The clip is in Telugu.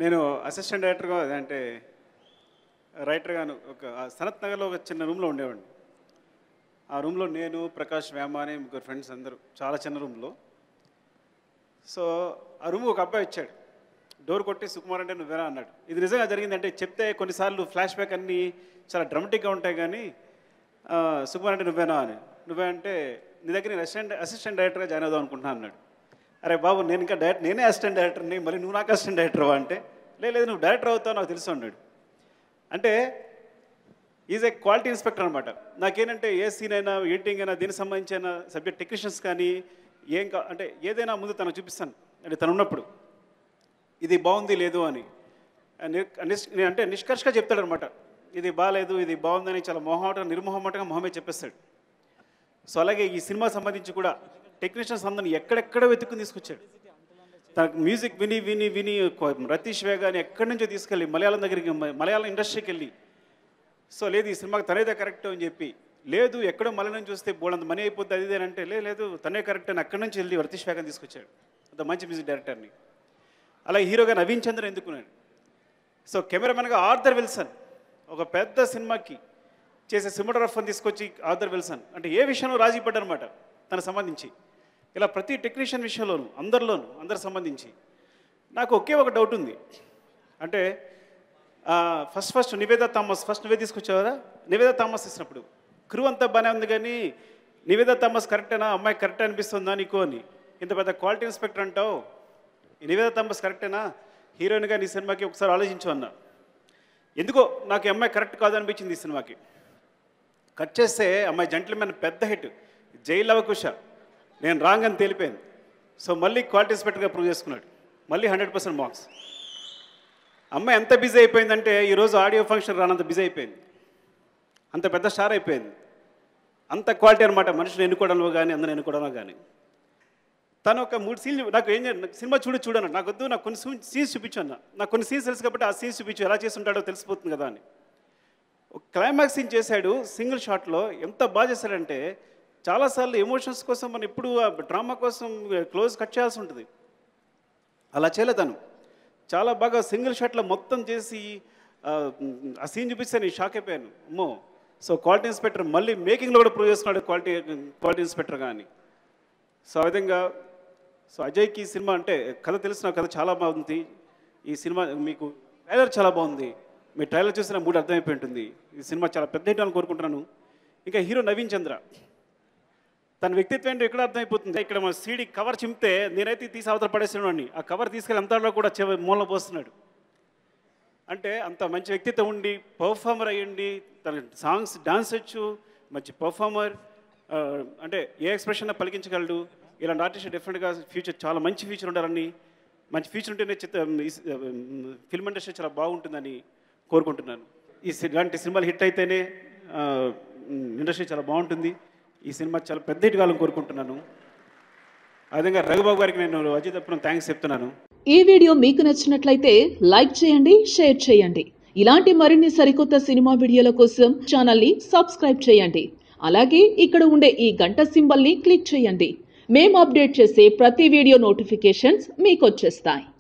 నేను అసిస్టెంట్ డైరెక్టర్గా అంటే రైటర్గాను ఒక ఆ సనత్ నగర్లో ఒక చిన్న రూమ్లో ఉండేవాడిని ఆ రూమ్లో నేను ప్రకాష్ వేమ అని ముగ్గురు ఫ్రెండ్స్ అందరూ చాలా చిన్న రూమ్లో సో ఆ రూమ్ ఒక అబ్బాయి వచ్చాడు డోర్ కొట్టి సుకుమార్ అంటే నువ్వేనా అన్నాడు ఇది నిజంగా జరిగిందంటే చెప్తే కొన్నిసార్లు ఫ్లాష్ బ్యాక్ అన్నీ చాలా డ్రమటిక్గా ఉంటాయి కానీ ఆ, సుకుమార్ అంటే నువ్వేనా అని నువ్వే అంటే నీ దగ్గర నేను అసిస్టెంట్ అసిస్టెంట్ డైరెక్టర్గా జాయిన్ అవుదాం అనుకుంటున్నాను అన్నాడు అరే బాబు నేను ఇంకా డైరెక్ట్ నేనే అసిస్టెంట్ డైరెక్టర్ని మరి నువ్వు నాకు అసిస్టెంట్ డైరెక్టర్వా అంటే "లే, లేదు నువ్వు డైరెక్టర్ అవుతావు నాకు తెలుసు అన్నాడు అంటే ఈజ్ ఏ క్వాలిటీ ఇన్స్పెక్టర్ అనమాట నాకేంటంటే ఏ సీన్ అయినా ఎడిటింగ్ అయినా దీనికి సంబంధించిన సబ్జెక్ట్ టెక్నీషియన్స్ కానీ ఏం కా అంటే ఏదైనా ముందు తనకు చూపిస్తాను అంటే తను ఉన్నప్పుడు ఇది బాగుంది లేదు అని ని- నిష్- ని- అంటే నిష్కర్షగా చెప్తాడు అనమాట ఇది బాగాలేదు ఇది బాగుందని చాలా మొహమాటంగా నిర్మోహమాటంగా మొహమే చెప్పేస్తాడు సో అలాగే ఈ సినిమా సంబంధించి కూడా టెక్నీషియన్స్ అందరిని ఎక్కడెక్కడ వెతుక్కుని తీసుకొచ్చాడు తనకు మ్యూజిక్ విని విని విని కొ- రతీష్ వేగాని ఎక్కడి నుంచో తీసుకెళ్ళి మలయాళం దగ్గరికి మ- మలయాళం ఇండస్ట్రీకి వెళ్ళి సో లేదు ఈ సినిమాకి తనేదే కరెక్ట్ అని చెప్పి లేదు ఎక్కడో మలయాళం చూస్తే బోడంత మనీ అయిపోద్ది అది ఇది అని అంటే "లే, లేదు తనే కరెక్ట్ అని అక్కడి నుంచి వెళ్ళి రతీష్ వేగం తీసుకొచ్చాడు అంత మంచి మ్యూజిక్ డైరెక్టర్ని అలాగే హీరోగా నవీన్ చంద్ర ఎందుకున్నాడు సో కెమెరామెన్గా ఆర్థర్ విల్సన్ ఒక పెద్ద సినిమాకి చేసే సినిమాటోగ్రఫర్ని తీసుకొచ్చి ఆర్థర్ విల్సన్ అంటే ఏ విషయంలో రాజీ పడ్డారనమాట తనకు సంబంధించి ఇలా ప్రతి టెక్నీషియన్ విషయంలోనూ అందరిలోనూ అందరు సంబంధించి నాకు ఒకే ఒక డౌట్ ఉంది అంటే first first Nivetha Thomas first నువ్వే తీసుకొచ్చావరా నివేద థామస్ ఇచ్చినప్పుడు క్రూ అంతా బాగానే ఉంది కానీ నివేద థామస్ కరెక్టేనా అమ్మాయి కరెక్ట్ అనిపిస్తుందా నీకు అని ఇంత పెద్ద క్వాలిటీ ఇన్స్పెక్టర్ అంటావు ఈ నివేద థామస్ కరెక్టేనా హీరోయిన్గా నీ సినిమాకి ఒకసారి ఆలోచించు అన్నా ఎందుకో నాకు ఈ అమ్మాయి కరెక్ట్ కాదు అనిపించింది ఈ సినిమాకి కట్ చేస్తే అమ్మాయి జంట్లమెన్ పెద్ద హిట్ జై లవకుశ నేను రాంగ్ అని తేలిపోయింది సో మళ్ళీ క్వాలిటీ ఇన్స్పెక్టర్గా ప్రూవ్ చేసుకున్నాడు మళ్ళీ హండ్రెడ్ పర్సెంట్ మార్క్స్ అమ్మాయి ఎంత బిజీ అయిపోయిందంటే ఈరోజు ఆడియో ఫంక్షన్ రానంత బిజీ అయిపోయింది అంత పెద్ద స్టార్ అయిపోయింది అంత క్వాలిటీ అనమాట మనుషులు ఎన్నుకోవడంలో కానీ అందరిని ఎన్నుకోవడంలో కానీ తను ఒక మూడు సీన్లు నాకు ఏం చేయండి నాకు సినిమా చూడు చూడను నాకు వద్దు నాకు కొన్ని సీన్స్ చూపించు అన్న నాకు కొన్ని సీన్స్ తెలుసు కాబట్టి ఆ సీన్స్ చూపించు ఎలా చేసి ఉంటాడో తెలిసిపోతుంది కదా అని ఒక క్లైమాక్స్ సీన్ చేశాడు సింగిల్ షాట్లో ఎంత బాగా చేశాడంటే చాలాసార్లు ఎమోషన్స్ కోసం మనం ఎప్పుడు ఆ డ్రామా కోసం క్లోజ్ కట్ చేయాల్సి ఉంటుంది అలా చేయలే తను చాలా బాగా సింగిల్ షాట్లో మొత్తం చేసి ఆ, ఆ సీన్ చూపిస్తే నేను షాక్ అయిపోయాను అమ్మో సో క్వాలిటీ ఇన్స్పెక్టర్ మళ్ళీ మేకింగ్లో కూడా ప్రూవ్ చేసుకున్నాడు క్వాలిటీ క్వాలిటీ ఇన్స్పెక్టర్ కానీ సో ఆ విధంగా సో అజయ్కి ఈ సినిమా అంటే కథ తెలిసిన కథ చాలా బాగుంది ఈ సినిమా మీకు ట్రైలర్ చాలా బాగుంది మీ ట్రైలర్ చూసిన మూడు అర్థమైపోయి ఉంటుంది ఈ సినిమా చాలా పెద్ద హిట్ అని కోరుకుంటున్నాను ఇంకా హీరో నవీన్ చంద్ర తన వ్యక్తిత్వం ఏంటో ఎక్కడ అర్థమైపోతుంది ఇక్కడ మన సీడీ కవర్ చింపితే నేనైతే తీసి అవతల పడేసినవాడిని ఆ కవర్ తీసుకెళ్ళి అంతలో కూడా చెవ మూల పోస్తున్నాడు అంటే అంత మంచి వ్యక్తిత్వం ఉండి పర్ఫార్మర్ అయ్యండి తన సాంగ్స్ డాన్స్ వచ్చు మంచి పర్ఫార్మర్ అంటే ఏ ఎక్స్ప్రెషన్ పలికించగలడు ఇలాంటి ఆర్టిస్ట్ డెఫినెట్గా ఫ్యూచర్ చాలా మంచి ఫ్యూచర్ ఉండాలని మంచి ఫ్యూచర్ ఉంటేనే చిత్ర ఫిల్మ్ ఇండస్ట్రీ చాలా బాగుంటుందని కోరుకుంటున్నాను ఈ సి- ఇలాంటి సినిమాలు హిట్ అయితేనే ఇండస్ట్రీ చాలా బాగుంటుంది ఈ సినిమా చాలా పెద్ద హిట్ కావాలని కోరుకుంటున్నాను ఆ విధంగా రఘుబాబు గారికి నేను అజిత్ అప్పుడు థ్యాంక్స్ చెప్తున్నాను ఈ వీడియో మీకు నచ్చినట్లయితే లైక్ చేయండి షేర్ చేయండి ఇలాంటి మరిన్ని సరికొత్త సినిమా వీడియోల కోసం ఛానల్ని సబ్స్క్రైబ్ చేయండి అలాగే ఇక్కడ ఉండే ఈ గంట సింబల్ని క్లిక్ చేయండి మేము అప్డేట్ చేసే ప్రతి వీడియో నోటిఫికేషన్స్ మీకు వచ్చేస్తాయి